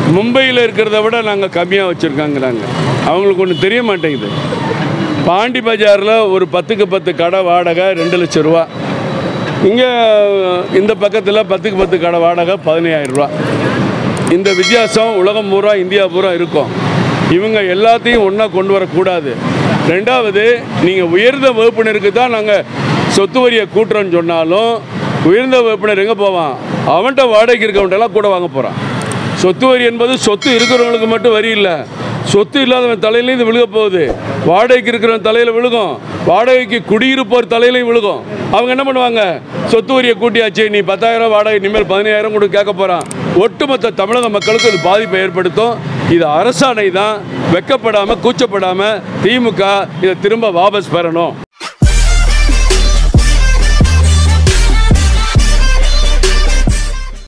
மும்பையில் இருக்கிறத விட நாங்கள் கம்மியாக வச்சுருக்காங்கிறாங்க அவங்களுக்கு ஒன்று தெரிய மாட்டேங்குது பாண்டி பஜாரில் ஒரு பத்துக்கு பத்து கடை வாடகை ரெண்டு லட்ச ரூபா இங்கே இந்த பக்கத்தில் பத்துக்கு பத்து கடை வாடகை பதினையாயிரம் ரூபா இந்த வித்தியாசம் உலகம் பூரா இந்தியா பூரா இருக்கும் இவங்க எல்லாத்தையும் ஒன்றா கொண்டு வரக்கூடாது ரெண்டாவது நீங்கள் உயர்ந்த வகுப்பினருக்கு தான் நாங்கள் சொத்து வரியை கூட்டுறோன்னு சொன்னாலும் உயர்ந்த வகுப்பினர் எங்கே போவான் அவன்கிட்ட வாடகைக்கு இருக்கவன்ட்டெல்லாம் கூட வாங்க போகிறான் சொத்து வரி என்பது சொத்து இருக்கிறவங்களுக்கு மட்டும் வரி இல்லை சொத்து இல்லாதவன் தலையிலையும் இது விழுக போகுது வாடகைக்கு இருக்கிறவன் தலையில் விழுகும் வாடகைக்கு குடியிருப்போர் தலையிலையும் விழுகும் அவங்க என்ன பண்ணுவாங்க சொத்து வரியை கூட்டியாச்சு நீ பத்தாயிரம் வாடகை இனிமேல் பதினாயிரம் கூட கேட்க போகிறான் ஒட்டுமொத்த தமிழக மக்களுக்கு இது பாதிப்பை ஏற்படுத்தும் இது அரசாணை தான் வெக்கப்படாமல் கூச்சப்படாமல் திமுக இதை திரும்ப வாபஸ் பெறணும்